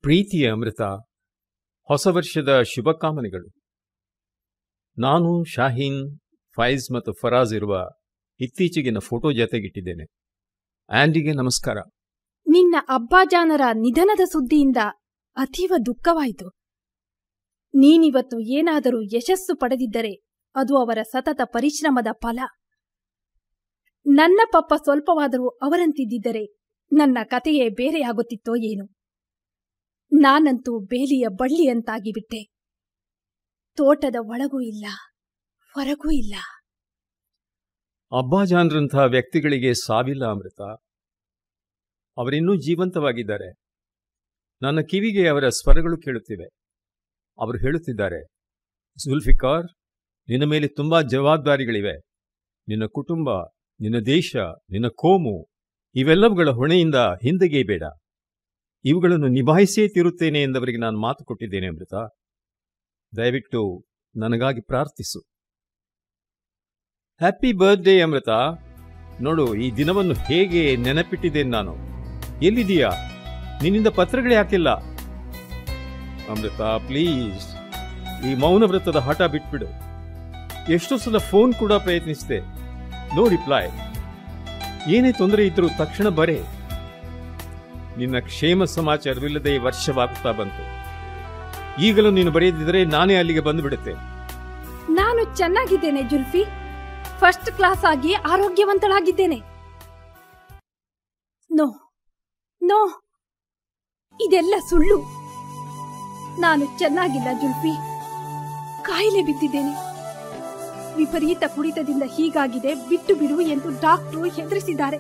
ಪ್ರೀತಿಯ ಅಮೃತ ಹೊಸ ವರ್ಷದ ಶುಭಕಾಮನೆಗಳು ನಾನು ಶಾಹೀನ್ ಫೈಜ್ ಮತ್ತು ಫರಾಜ್ ಇರುವ ಇತ್ತೀಚೆಗಿನ ಫೋಟೋ ಜೊತೆಗಿಟ್ಟಿದ್ದೇನೆ ಆಂಡಿಗೆ ನಮಸ್ಕಾರ ನಿನ್ನ ಅಬ್ಬಾಜಾನರ ನಿಧನದ ಸುದ್ದಿಯಿಂದ ಅತೀವ ದುಃಖವಾಯಿತು ನೀನಿವತ್ತು ಏನಾದರೂ ಯಶಸ್ಸು ಪಡೆದಿದ್ದರೆ ಅದು ಅವರ ಸತತ ಪರಿಶ್ರಮದ ಫಲ ನನ್ನ ಪಪ್ಪ ಸ್ವಲ್ಪವಾದರೂ ಅವರಂತಿದ್ದರೆ ನನ್ನ ಕತೆಯೇ ಬೇರೆಯಾಗುತ್ತಿತ್ತೋ ಏನು ನಾನಂತೂ ಬೇಲಿಯ ಬಳ್ಳಿಯಂತಾಗಿಬಿಟ್ಟೆ ತೋಟದ ಒಳಗೂ ಇಲ್ಲ ಹೊರಗೂ ಇಲ್ಲ ಅಬ್ಬಾಜಾನ್ರಂಥ ವ್ಯಕ್ತಿಗಳಿಗೆ ಸಾವಿಲ್ಲ ಅಮೃತ ಅವರಿನ್ನೂ ಜೀವಂತವಾಗಿದ್ದಾರೆ ನನ್ನ ಕಿವಿಗೆ ಅವರ ಸ್ವರಗಳು ಕೇಳುತ್ತಿವೆ ಅವರು ಹೇಳುತ್ತಿದ್ದಾರೆ ಜುಲ್ಫಿಕಾರ್ ನಿನ್ನ ಮೇಲೆ ತುಂಬಾ ಜವಾಬ್ದಾರಿಗಳಿವೆ ನಿನ್ನ ಕುಟುಂಬ ನಿನ್ನ ದೇಶ ನಿನ್ನ ಕೋಮು ಇವೆಲ್ಲವುಗಳ ಹೊಣೆಯಿಂದ ಹಿಂದೆಗೆ ಬೇಡ ಇವುಗಳನ್ನು ನಿಭಾಯಿಸೇ ತೀರುತ್ತೇನೆ ಎಂದವರಿಗೆ ನಾನು ಮಾತು ಕೊಟ್ಟಿದ್ದೇನೆ ಅಮೃತ ದಯವಿಟ್ಟು ನನಗಾಗಿ ಪ್ರಾರ್ಥಿಸು ಹ್ಯಾಪಿ ಬರ್ತ್ಡೇ ಅಮೃತ ನೋಡು ಈ ದಿನವನ್ನು ಹೇಗೆ ನೆನಪಿಟ್ಟಿದ್ದೇನೆ ನಾನು ಎಲ್ಲಿದೀಯಾ ನಿನ್ನಿಂದ ಪತ್ರಗಳೇ ಹಾಕಿಲ್ಲ ಅಮೃತ ಪ್ಲೀಸ್ ಈ ಮೌನ ವ್ರತದ ಹಠ ಬಿಟ್ಬಿಡು ಎಷ್ಟೋ ಸಲ ಫೋನ್ ಕೂಡ ಪ್ರಯತ್ನಿಸಿದೆ ನೋ ರಿಪ್ಲೈ ಏನೇ ತೊಂದರೆ ಇದ್ರೂ ತಕ್ಷಣ ಬರೆ ನಿನ್ನ ಕ್ಷೇಮ ಸಮಾಚಾರವಿಲ್ಲದೆ ವರ್ಷವಾಗುತ್ತಾ ಬಂತು ಈಗಲೂ ನೀನು ಬರೆಯದಿದ್ದರೆ ನಾನೇ ಅಲ್ಲಿಗೆ ಬಂದು ಬಿಡುತ್ತೆ ನಾನು ಚೆನ್ನಾಗಿದ್ದೇನೆ ಜುಲ್ಫಿ ಫಸ್ಟ್ ಕ್ಲಾಸ್ ಆಗಿ ಆರೋಗ್ಯವಂತಳಾಗಿದ್ದೇನೆ ನೋ ನೋ ಇದೆಲ್ಲ ಸುಳ್ಳು ನಾನು ಚೆನ್ನಾಗಿಲ್ಲ ಜುಲ್ಫಿ ಕಾಯಿಲೆ ಬಿದ್ದಿದ್ದೇನೆ ವಿಪರೀತ ಕುಡಿತದಿಂದ ಹೀಗಾಗಿದೆ ಬಿಟ್ಟು ಬಿಡು ಎಂದು ಡಾಕ್ಟ್ರು ಹೆದರಿಸಿದ್ದಾರೆ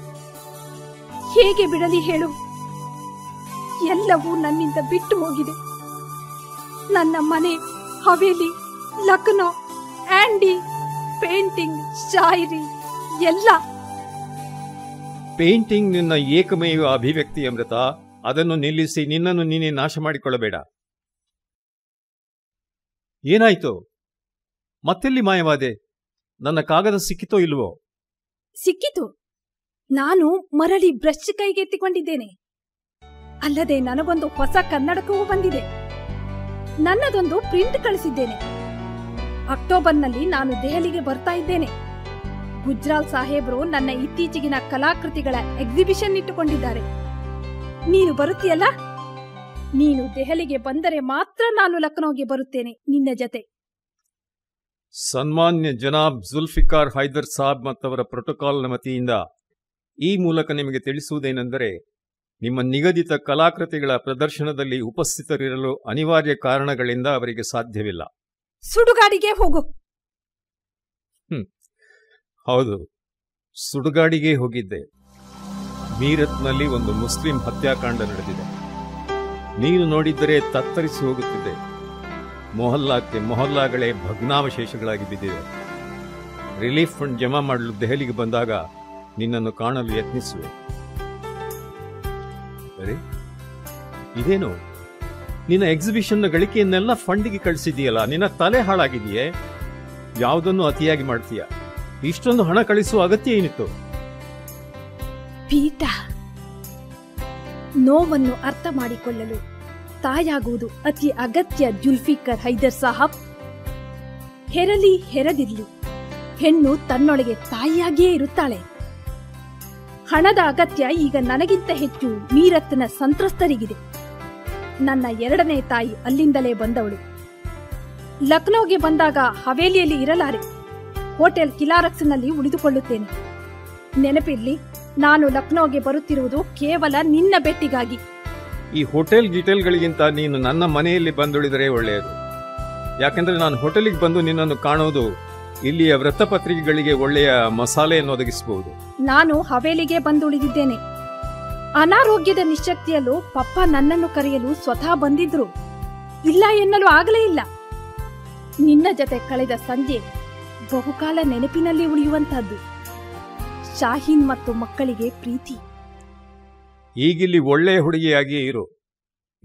ಹೇಗೆ ಬಿಡಲಿ ಹೇಳು ಎಲ್ಲವೂ ನನ್ನಿಂದ ಬಿಟ್ಟು ಹೋಗಿದೆ ನನ್ನ ಮನೆ ಹವೇಲಿ ಲಕ್ನೋ ಆಂಡಿ ಪೇಂಟಿಂಗ್ ಶಾಯರಿ ಎಲ್ಲ ಪೇಂಟಿಂಗ್ ನಿನ್ನ ಏಕಮೇವ ಅಭಿವ್ಯಕ್ತಿ ಅಮೃತ ಅದನ್ನು ನಿಲ್ಲಿಸಿ ನಿನ್ನನ್ನು ನೀನೇ ನಾಶ ಮಾಡಿಕೊಳ್ಳಬೇಡ ಏನಾಯ್ತು ಮತ್ತೆಲ್ಲಿ ಮಾಯವಾದೆ ನನ್ನ ಕಾಗದ ಸಿಕ್ಕಿತೋ ಇಲ್ವೋ ಸಿಕ್ಕಿತು ನಾನು ಮರಳಿ ಬ್ರಷ್ ಕೈಗೆತ್ತಿಕೊಂಡಿದ್ದೇನೆ ಅಲ್ಲದೆ ನನಗೊಂದು ಹೊಸ ಕನ್ನಡಕವೂ ಬಂದಿದೆ ನನ್ನದೊಂದು ಪ್ರಿಂಟ್ ಕಳಿಸಿದ್ದೇನೆ ಅಕ್ಟೋಬರ್ನಲ್ಲಿ ನಾನು ದೆಹಲಿಗೆ ಬರ್ತಾ ಇದ್ದೇನೆ ಗುಜ್ರಾಲ್ ಸಾಹೇಬ್ರು ನನ್ನ ಇತ್ತೀಚೆಗಿನ ಕಲಾಕೃತಿಗಳ ಎಕ್ಸಿಬಿಷನ್ ಇಟ್ಟುಕೊಂಡಿದ್ದಾರೆ ನೀನು ಬರುತ್ತೀಯಲ್ಲ ನೀನು ದೆಹಲಿಗೆ ಬಂದರೆ ಮಾತ್ರ ನಾನು ಲಕ್ನೋಗೆ ಬರುತ್ತೇನೆ ನಿನ್ನ ಜತೆ ಸನ್ಮಾನ್ಯ ಜನಾಬ್ ಜುಲ್ಫಿಕಾರ್ ಹೈದರ್ ಸಾಬ್ ಮತ್ತವರ ಪ್ರೋಟೋಕಾಲ್ನ ವತಿಯಿಂದ ಈ ಮೂಲಕ ನಿಮಗೆ ತಿಳಿಸುವುದೇನೆಂದರೆ ನಿಮ್ಮ ನಿಗದಿತ ಕಲಾಕೃತಿಗಳ ಪ್ರದರ್ಶನದಲ್ಲಿ ಉಪಸ್ಥಿತರಿರಲು ಅನಿವಾರ್ಯ ಕಾರಣಗಳಿಂದ ಅವರಿಗೆ ಸಾಧ್ಯವಿಲ್ಲ ಸುಡುಗಾಡಿಗೆ ಹೋಗು ಹೌದು ಸುಡುಗಾಡಿಗೆ ಹೋಗಿದ್ದೆ ಮೀರತ್ನಲ್ಲಿ ಒಂದು ಮುಸ್ಲಿಂ ಹತ್ಯಾಕಾಂಡ ನಡೆದಿದೆ ನೀನು ನೋಡಿದ್ದರೆ ತತ್ತರಿಸಿ ಹೋಗುತ್ತಿದೆ ಮೊಹಲ್ಲಾಕ್ಕೆ ಮೊಹಲ್ಲಾಗಳೇ ಭಗ್ನಾವಶೇಷಗಳಾಗಿ ಬಿದ್ದಿವೆ ರಿಲೀಫ್ ಫಂಡ್ ಜಮಾ ಮಾಡಲು ದೆಹಲಿಗೆ ಬಂದಾಗ ನಿನ್ನನ್ನು ಕಾಣಲು ಯತ್ನಿಸುವೆ ಅರೆ ಇದೇನು ನಿನ್ನ ಎಕ್ಸಿಬಿಷನ್ನ ಗಳಿಕೆಯನ್ನೆಲ್ಲ ಫಂಡಿಗೆ ಕಳಿಸಿದೀಯಲ್ಲ ನಿನ್ನ ತಲೆ ಹಾಳಾಗಿದೆಯೇ ಯಾವುದನ್ನು ಅತಿಯಾಗಿ ಮಾಡ್ತೀಯ ಇಷ್ಟೊಂದು ಹಣ ಕಳಿಸುವ ಅಗತ್ಯ ಏನಿತ್ತು ಪೀಠ ನೋವನ್ನು ಅರ್ಥ ಮಾಡಿಕೊಳ್ಳಲು ತಾಯಾಗುವುದು ಅತಿ ಅಗತ್ಯ ಜುಲ್ಫಿಕರ್ ಹೈದರ್ ಸಾಹಬ್ ಹೆರಲಿ ಹೆರದಿರ್ಲಿ ಹೆಣ್ಣು ತನ್ನೊಳಗೆ ತಾಯಿಯಾಗಿಯೇ ಇರುತ್ತಾಳೆ ಹಣದ ಅಗತ್ಯ ಈಗ ನನಗಿಂತ ಹೆಚ್ಚು ಮೀರತ್ನ ಸಂತ್ರಸ್ತರಿಗಿದೆ ನನ್ನ ಎರಡನೇ ತಾಯಿ ಅಲ್ಲಿಂದಲೇ ಬಂದವಳು ಲಕ್ನೋಗೆ ಬಂದಾಗ ಹವೇಲಿಯಲ್ಲಿ ಇರಲಾರೆ ಹೋಟೆಲ್ ಕಿಲಾರಕ್ಸ್ನಲ್ಲಿ ಉಳಿದುಕೊಳ್ಳುತ್ತೇನೆ ನೆನಪಿರ್ಲಿ ನಾನು ಲಕ್ನೋಗೆ ಬರುತ್ತಿರುವುದು ಕೇವಲ ನಿನ್ನ ಭೇಟಿಗಾಗಿ ಈ ಹೋಟೆಲ್ ಗಿಟೆಲ್ಗಳಿಗಿಂತ ನೀನು ನನ್ನ ಮನೆಯಲ್ಲಿ ಬಂದುಳಿದರೆ ಒಳ್ಳೆಯದು ಯಾಕೆಂದ್ರೆ ನಾನು ಹೋಟೆಲಿಗೆ ಬಂದು ನಿನ್ನನ್ನು ಕಾಣೋದು ಇಲ್ಲಿಯ ವೃತ್ತಪತ್ರಿಕೆಗಳಿಗೆ ಒಳ್ಳೆಯ ಮಸಾಲೆಯನ್ನು ಒದಗಿಸಬಹುದು ನಾನು ಹವೇಲಿಗೆ ಬಂದುಳಿದಿದ್ದೇನೆ ಅನಾರೋಗ್ಯದ ನಿಶ್ಶಕ್ತಿಯಲ್ಲೂ ಪಪ್ಪ ನನ್ನನ್ನು ಕರೆಯಲು ಸ್ವತಃ ಬಂದಿದ್ರು ಇಲ್ಲ ಎನ್ನಲು ಆಗಲೇ ಇಲ್ಲ ನಿನ್ನ ಜತೆ ಕಳೆದ ಸಂಜೆ ಬಹುಕಾಲ ನೆನಪಿನಲ್ಲಿ ಉಳಿಯುವಂತಹದ್ದು ಶಾಹೀನ್ ಮತ್ತು ಮಕ್ಕಳಿಗೆ ಪ್ರೀತಿ ಈಗಿಲ್ಲಿ ಒಳ್ಳೆಯ ಹುಡುಗಿಯಾಗಿಯೇ ಇರು